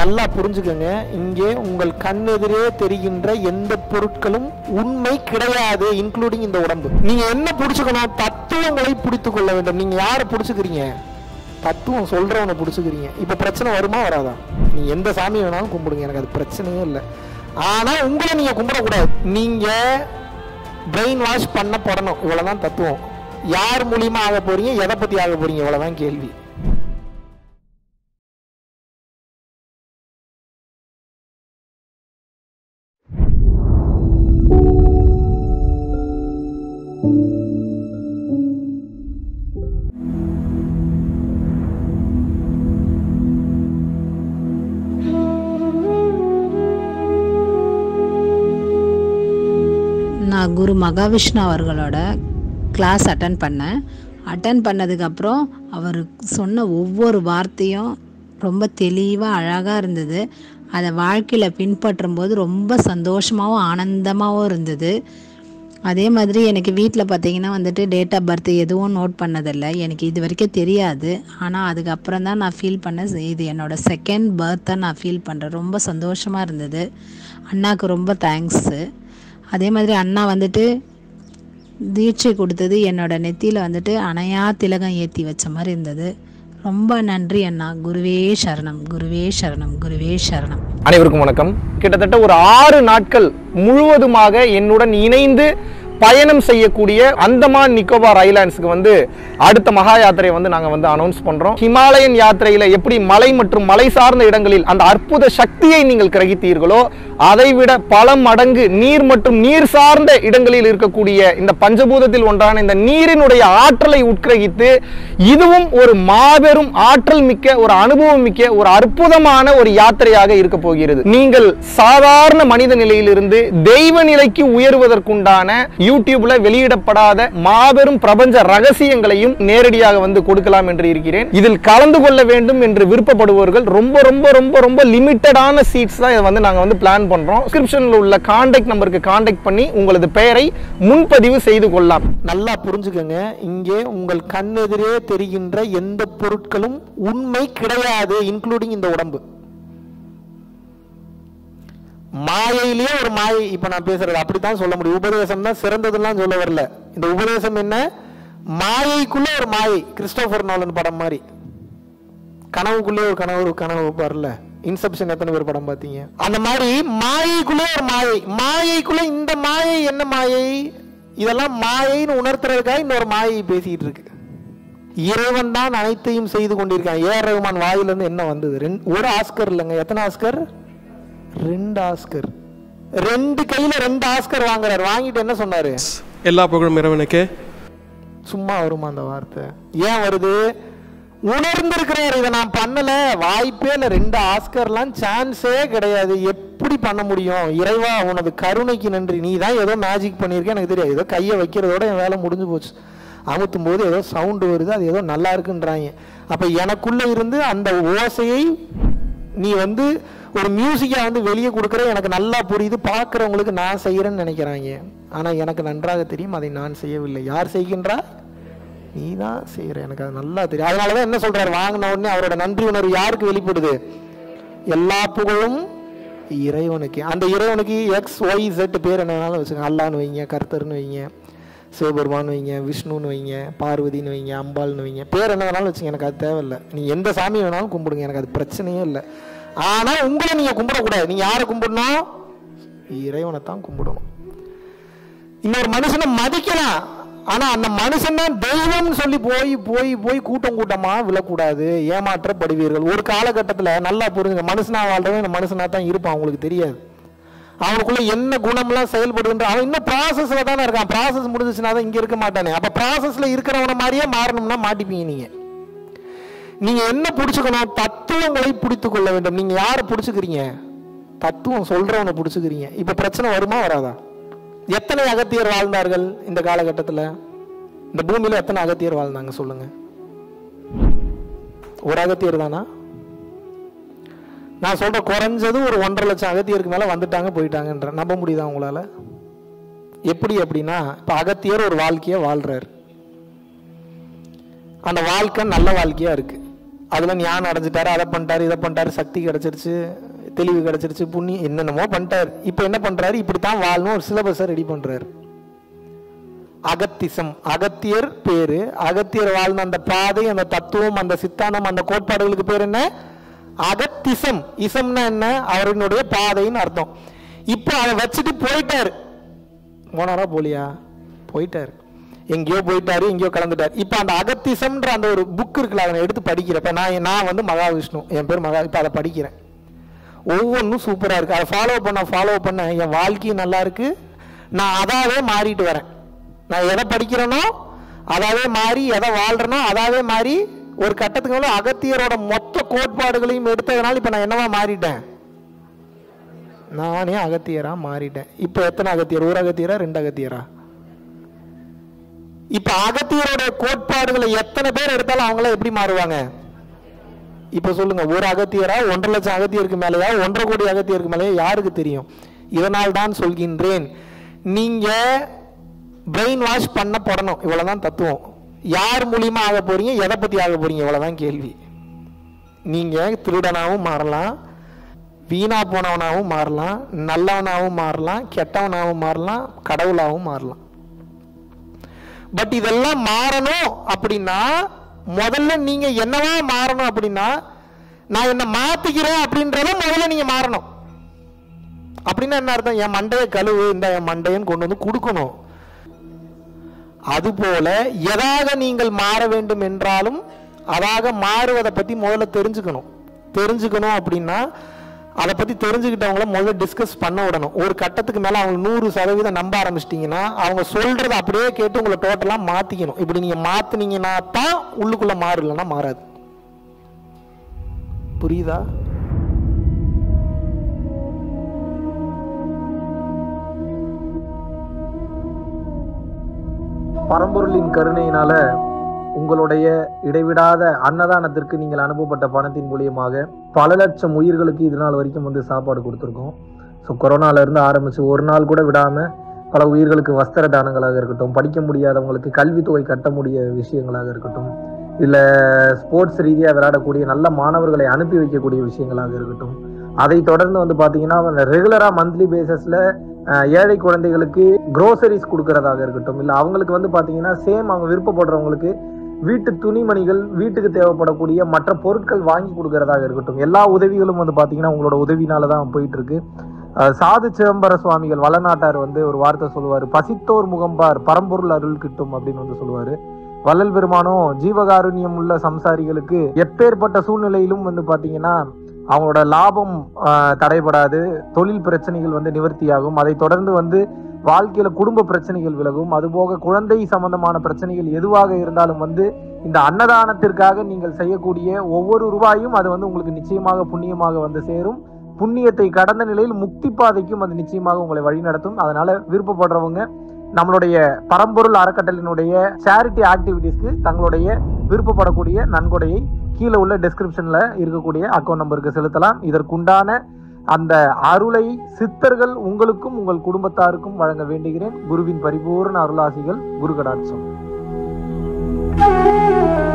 நல்லா புரிஞ்சுக்கங்க இங்கே உங்கள் கண்ணெதிரே தெரிகின்ற எந்த பொருட்களும் உண்மை கிடையாது இன்க்ளூடிங் இந்த உடம்பு நீங்க என்ன புடிச்சுக்கணும் தத்துவங்களை பிடித்து கொள்ள வேண்டும் நீங்க யாரை புடிச்சுக்கிறீங்க தத்துவம் சொல்றவனை பிடிச்சுக்கிறீங்க இப்ப பிரச்சனை வருமா வராதா நீ எந்த சாமி வேணாலும் கும்பிடுங்க எனக்கு அது பிரச்சனையே இல்லை ஆனா உங்களை நீங்க கும்பிடக்கூடாது நீங்க பிரெயின் வாஷ் பண்ணப்படணும் இவ்வளவுதான் தத்துவம் யார் மூலியமா ஆக போறீங்க எதை பத்தி ஆக போறீங்க இவ்வளவுதான் கேள்வி நான் குரு மகாவிஷ்ணு அவர்களோட கிளாஸ் அட்டன் பண்ணேன் அட்டன் பண்ணதுக்கப்புறம் அவர் சொன்ன ஒவ்வொரு வார்த்தையும் ரொம்ப தெளிவாக அழகாக இருந்தது அதை வாழ்க்கையில் பின்பற்றும் போது ரொம்ப சந்தோஷமாகவும் ஆனந்தமாகவும் இருந்தது அதே மாதிரி எனக்கு வீட்டில் பார்த்தீங்கன்னா வந்துட்டு டேட் ஆஃப் பர்த் எதுவும் நோட் பண்ணதில்லை எனக்கு இது வரைக்கும் தெரியாது ஆனால் அதுக்கப்புறம் தான் நான் ஃபீல் பண்ண இது என்னோட செகண்ட் பர்த்தை நான் ஃபீல் பண்ணுறேன் ரொம்ப சந்தோஷமாக இருந்தது அண்ணாவுக்கு ரொம்ப தேங்க்ஸு அதே மாதிரி அண்ணா வந்துட்டு தீட்சை கொடுத்தது என்னோட நெத்தியில் வந்துட்டு அணையா திலகம் ஏற்றி வச்ச மாதிரி இருந்தது ரொம்ப நன்றி அண்ணா குருவே சரணம் குருவே சரணம் குருவே சரணம் அனைவருக்கும் வணக்கம் கிட்டத்தட்ட ஒரு ஆறு நாட்கள் முழுவதுமாக என்னுடன் இணைந்து பயணம் செய்யக்கூடிய அந்தமான் நிக்கோபார் ஐலாண்ட்ஸ்க்கு வந்து அடுத்த மகா யாத்திரையை வந்து நாங்கள் வந்து அனௌன்ஸ் பண்றோம் ஹிமாலயன் யாத்திரையில எப்படி மலை மற்றும் மலை சார்ந்த இடங்களில் அந்த அற்புத சக்தியை நீங்கள் கிரகித்தீர்களோ அதைவிட பல மடங்கு நீர் மற்றும் நீர் சார்ந்த இடங்களில் இருக்கக்கூடிய இந்த பஞ்சபூதத்தில் ஒன்றான இந்த நீரினுடைய ஆற்றலை உட்கிரகித்து இதுவும் ஒரு மாபெரும் ஆற்றல் மிக்க ஒரு அனுபவம் மிக்க ஒரு அற்புதமான ஒரு யாத்திரையாக இருக்க போகிறது நீங்கள் சாதாரண மனித நிலையிலிருந்து தெய்வ நிலைக்கு உயர்வதற்குண்டான யூடியூப்ல வெளியிடப்படாத மாபெரும் பிரபஞ்ச ரகசியங்களையும் நேரடியாக வந்து கொடுக்கலாம் என்று இருக்கிறேன் இதில் கலந்து கொள்ள வேண்டும் என்று விருப்பப்படுபவர்கள் ரொம்ப ரொம்ப ரொம்ப ரொம்ப லிமிட்டடான சீட்ஸ் தான் இதை வந்து நாங்க வந்து பிளான் பண்றோம் டிஸ்கிரிப்ஷன்ல உள்ள கான்டாக்ட் நம்பருக்கு கான்டாக்ட் பண்ணி உங்களது பெயரை முன்பதிவு செய்து கொள்ளலாம் நல்லா புரிஞ்சுக்கங்க இங்கே உங்கள் கண்ணெதிரே தெரிகின்ற எந்த பொருட்களும் உண்மை கிடையாது இன்க்ளூடிங் இந்த உடம்பு மாயையிலேயே ஒரு மாயை இப்ப நான் பேசுறது அப்படித்தான் சொல்ல முடியும் உபதேசம் தான் சிறந்ததுலாம் சொல்ல வரல இந்த உபதேசம் என்ன மாயைக்குள்ள ஒரு மாயை கிறிஸ்டோபர் நோலன் படம் மாதிரி கனவுக்குள்ளே ஒரு கனவு ஒரு கனவு வைப்பார்ல இன்செப்ஷன் எத்தனை பேர் படம் பார்த்தீங்க அந்த மாதிரி மாயைக்குள்ளே ஒரு மாயை மாயைக்குள்ள இந்த மாயை என்ன மாயை இதெல்லாம் மாயைன்னு உணர்த்துறதுக்காக இன்னொரு மாயை பேசிட்டு இருக்கு இறைவன் தான் அனைத்தையும் செய்து கொண்டிருக்கான் ஏ ஆர் ரஹ்மான் வாயிலிருந்து என்ன வந்தது ரெண்டு ஒரு ஆஸ்கர் இல்லைங்க எத்தனை ஆஸ்கர் ரெண்டு ஆஸ்கர் ரெண்டு கையில ரெண்டு ஆஸ்கர் வாங்குறாரு வாங்கிட்டு என்ன சொன்னாரு எல்லா புகழும் இறைவனுக்கு சும்மா வருமா அந்த வார்த்தை ஏன் வருது உணர்ந்திருக்கிறார் இதை நான் பண்ணல வாய்ப்பே இல்லை ரெண்டு ஆஸ்கர்லாம் சான்ஸே கிடையாது எப்படி பண்ண முடியும் இறைவா உனது கருணைக்கு நன்றி நீ தான் ஏதோ மேஜிக் பண்ணியிருக்க எனக்கு தெரியாது ஏதோ கையை வைக்கிறதோட என் வேலை முடிஞ்சு போச்சு அமுத்தும் போது ஏதோ சவுண்டு வருது அது ஏதோ நல்லா இருக்குன்றாங்க அப்ப எனக்குள்ள இருந்து அந்த ஓசையை நீ வந்து ஒரு மியூசிக்கா வந்து வெளியே கொடுக்குற எனக்கு நல்லா புரியுது பார்க்குறவங்களுக்கு நான் செய்யறேன்னு நினைக்கிறாங்க ஆனா எனக்கு நன்றாக தெரியும் அதை நான் செய்யவில்லை யார் செய்கின்றா நீ தான் செய்யற எனக்கு அது நல்லா தெரியும் அதனாலதான் என்ன சொல்றாரு வாங்கின உடனே அவரோட நன்றி உணர்வு யாருக்கு வெளிப்படுது எல்லா புகழும் இறைவனுக்கு அந்த இறைவனுக்கு எக்ஸ் ஒய் Z பேர் என்ன வேணாலும் வச்சுக்கோங்க அல்லான்னு வைங்க கர்த்தர்னு வைங்க சிவபெருமான் வைங்க விஷ்ணுன்னு வைங்க பார்வதின்னு வைங்க அம்பாள்னு வைங்க பேர் என்ன வேணாலும் வச்சுங்க எனக்கு அது தேவையில்லை நீ எந்த சாமி வேணாலும் கும்பிடுங்க எனக்கு அது பிரச்சனையே இல்லை ஆனா உங்களை நீங்க கும்பிடக்கூடாது நீங்க யாரை கும்பிடணும் இறைவனை தான் கும்பிடணும் இன்னொரு மனுஷனை மதிக்கலாம் ஆனா அந்த மனுஷன் தான் தெய்வம்னு சொல்லி போய் போய் போய் கூட்டம் கூட்டமா விழக்கூடாது ஏமாற்றப்படுவீர்கள் ஒரு காலகட்டத்துல நல்லா புரிஞ்சுங்க மனுஷனா வாழ்றவன் இந்த மனுஷனா தான் இருப்பான் அவங்களுக்கு தெரியாது அவனுக்குள்ள என்ன குணம்லாம் செயல்படுதுன்ற அவன் இன்னும் ப்ராசஸ்ல தானே இருக்கான் ப்ராசஸ் முடிஞ்சிச்சுனா தான் இங்க இருக்க மாட்டானே அப்ப ப்ராசஸ்ல இருக்கிறவன மாதிரியே மாறணும்னா மாட்டிப்பீங்க நீங்க நீங்க என்ன பிடிச்சுக்கணும் தத்துவங்களை பிடித்து கொள்ள வேண்டும் நீங்க யாரை பிடிச்சுக்கிறீங்க தத்துவம் சொல்றவனை பிடிச்சுக்கிறீங்க இப்ப பிரச்சனை வருமா வராதா எத்தனை அகத்தியர் வாழ்ந்தார்கள் இந்த காலகட்டத்தில் இந்த பூமியில எத்தனை அகத்தியர் வாழ்ந்தாங்க சொல்லுங்க ஒரு அகத்தியர் தானா நான் சொல்ற குறைஞ்சது ஒரு ஒன்றரை லட்சம் அகத்தியருக்கு மேல வந்துட்டாங்க போயிட்டாங்கன்ற நம்ப முடியுதா உங்களால எப்படி அப்படின்னா இப்ப அகத்தியர் ஒரு வாழ்க்கையை வாழ்றாரு அந்த வாழ்க்கை நல்ல வாழ்க்கையா இருக்கு அதில் ஞானம் அடைஞ்சிட்டாரு அதை பண்ணிட்டாரு இதை பண்ணிட்டாரு சக்தி கிடச்சிருச்சு தெளிவு கிடச்சிருச்சு புண்ணி என்னென்னமோ பண்ணிட்டாரு இப்போ என்ன பண்ணுறாரு இப்படி தான் வாழணும் ஒரு சிலபஸை ரெடி பண்ணுறாரு அகத்திசம் அகத்தியர் பேரு அகத்தியர் வாழ்ந்த அந்த பாதை அந்த தத்துவம் அந்த சித்தாந்தம் அந்த கோட்பாடுகளுக்கு பேர் என்ன அகத்திசம் இசம்னா என்ன அவரினுடைய பாதைன்னு அர்த்தம் இப்போ அதை வச்சுட்டு போயிட்டாரு போனாரா போலியா போயிட்டாரு எங்கேயோ போயிட்டாரு எங்கேயோ கலந்துட்டார் இப்போ அந்த அகத்திசம்ன்ற அந்த ஒரு புக் இருக்குல்ல அதை எடுத்து படிக்கிறப்ப நான் நான் வந்து மகாவிஷ்ணு என் பேர் மகா இப்போ அதை படிக்கிறேன் ஒவ்வொன்றும் சூப்பராக இருக்குது அதை ஃபாலோ பண்ண ஃபாலோ பண்ண என் வாழ்க்கையும் நல்லா இருக்கு நான் அதாவே மாறிட்டு வரேன் நான் எதை படிக்கிறேனோ அதாவே மாறி எதை வாழ்றேனோ அதாவே மாறி ஒரு கட்டத்துக்கு மேலே அகத்தியரோட மொத்த கோட்பாடுகளையும் எடுத்ததுனால இப்போ நான் என்னவா மாறிட்டேன் நானே அகத்தியரா மாறிட்டேன் இப்போ எத்தனை அகத்தியர் ஒரு அகத்தியரா ரெண்டு அகத்தியரா இப்ப அகத்தியரோட கோட்பாடுகளை எத்தனை பேர் எடுத்தாலும் அவங்களாம் எப்படி மாறுவாங்க இப்ப சொல்லுங்க ஒரு அகத்தியரா ஒன்றரை லட்சம் அகத்தியருக்கு மேலேயா ஒன்றரை கோடி அகத்தியருக்கு மேலேயா யாருக்கு தெரியும் இதனால் தான் சொல்கின்றேன் நீங்க பிரெயின் வாஷ் பண்ணப்படணும் இவ்வளவுதான் தத்துவம் யார் மூலியமா ஆக போறீங்க எதை பத்தி ஆக போறீங்க இவ்வளவுதான் கேள்வி நீங்க திருடனாவும் மாறலாம் வீணா போனவனாகவும் மாறலாம் நல்லவனாகவும் மாறலாம் கெட்டவனாகவும் மாறலாம் கடவுளாகவும் மாறலாம் பட் இதெல்லாம் மாறணும் அப்படின்னா முதல்ல நீங்க என்னவா மாறணும் அப்படின்னா நான் என்ன மாத்திக்கிறேன் அப்படின்றத முதல்ல நீங்க மாறணும் அப்படின்னா என்ன அர்த்தம் என் மண்டையை கழுவு இந்த என் மண்டையன்னு கொண்டு வந்து கொடுக்கணும் அதுபோல எதாக நீங்கள் மாற வேண்டும் என்றாலும் அதாக மாறுவதை பத்தி முதல்ல தெரிஞ்சுக்கணும் தெரிஞ்சுக்கணும் அப்படின்னா அதை பத்தி தெரிஞ்சுக்கிட்டவங்கள முதல்ல டிஸ்கஸ் பண்ண விடணும் ஒரு கட்டத்துக்கு மேல அவங்க நூறு சதவீதம் நம்ப ஆரம்பிச்சிட்டிங்கன்னா அவங்க சொல்றத அப்படியே கேட்டு உங்களை டோட்டலா மாத்திக்கணும் இப்படி நீங்க மாத்துனீங்கன்னா தான் உள்ளுக்குள்ள மாறு இல்லைன்னா மாறாது புரியுதா பரம்பொருளின் கருணையினால உங்களுடைய இடைவிடாத அன்னதானத்திற்கு நீங்கள் அனுப்பப்பட்ட பணத்தின் மூலியமாக பல லட்சம் உயிர்களுக்கு இது நாள் வரைக்கும் வந்து சாப்பாடு கொடுத்துருக்கோம் ஸோ கொரோனால இருந்து ஆரம்பிச்சு ஒரு நாள் கூட விடாம பல உயிர்களுக்கு வஸ்திர தானங்களாக இருக்கட்டும் படிக்க முடியாதவங்களுக்கு கல்வித்தொகை கட்ட முடிய விஷயங்களாக இருக்கட்டும் இல்லை ஸ்போர்ட்ஸ் ரீதியாக விளையாடக்கூடிய நல்ல மாணவர்களை அனுப்பி வைக்கக்கூடிய விஷயங்களாக இருக்கட்டும் அதை தொடர்ந்து வந்து பார்த்தீங்கன்னா ரெகுலராக மந்த்லி பேசிஸில் ஏழை குழந்தைகளுக்கு க்ரோசரிஸ் கொடுக்கறதாக இருக்கட்டும் இல்லை அவங்களுக்கு வந்து பார்த்தீங்கன்னா சேம் அவங்க விருப்பப்படுறவங்களுக்கு வீட்டு துணிமணிகள் வீட்டுக்கு தேவைப்படக்கூடிய மற்ற பொருட்கள் வாங்கி கொடுக்கறதாக இருக்கட்டும் எல்லா உதவிகளும் வந்து பார்த்தீங்கன்னா உங்களோட உதவினால தான் போயிட்டு இருக்கு அஹ் சாது சிதம்பர சுவாமிகள் வளநாட்டார் வந்து ஒரு வார்த்தை சொல்லுவார் பசித்தோர் முகம்பார் பரம்பொருள் அருள் கிட்டும் அப்படின்னு வந்து சொல்லுவாரு வள்ளல் பெருமானும் ஜீவகாருண்யம் உள்ள சம்சாரிகளுக்கு எப்பேற்பட்ட சூழ்நிலையிலும் வந்து பாத்தீங்கன்னா அவங்களோட லாபம் ஆஹ், தடைபடாது தொழில் பிரச்சனைகள் வந்து நிவர்த்தியாகும் அதை தொடர்ந்து வந்து வாழ்க்கையில குடும்ப பிரச்சனைகள் விலகும் அதுபோக குழந்தை சம்பந்தமான பிரச்சனைகள் எதுவாக இருந்தாலும் வந்து இந்த அன்னதானத்திற்காக நீங்கள் செய்யக்கூடிய ஒவ்வொரு ரூபாயும் அது வந்து உங்களுக்கு நிச்சயமாக புண்ணியமாக வந்து சேரும் புண்ணியத்தை கடந்த நிலையில் முக்தி பாதைக்கும் அது நிச்சயமாக உங்களை வழிநடத்தும் அதனால விருப்பப்படுறவங்க நம்மளுடைய பரம்பொருள் அறக்கட்டளினுடைய சேரிட்டி ஆக்டிவிட்டீஸ்க்கு தங்களுடைய விருப்பப்படக்கூடிய நன்கொடையை கீழே உள்ள டெஸ்கிரிப்ஷன்ல இருக்கக்கூடிய அக்கௌண்ட் நம்பருக்கு செலுத்தலாம் இதற்குண்டான அந்த அருளை சித்தர்கள் உங்களுக்கும் உங்கள் குடும்பத்தாருக்கும் வழங்க வேண்டுகிறேன் குருவின் பரிபூர்ண அருளாசிகள் குரு கடாட்சம்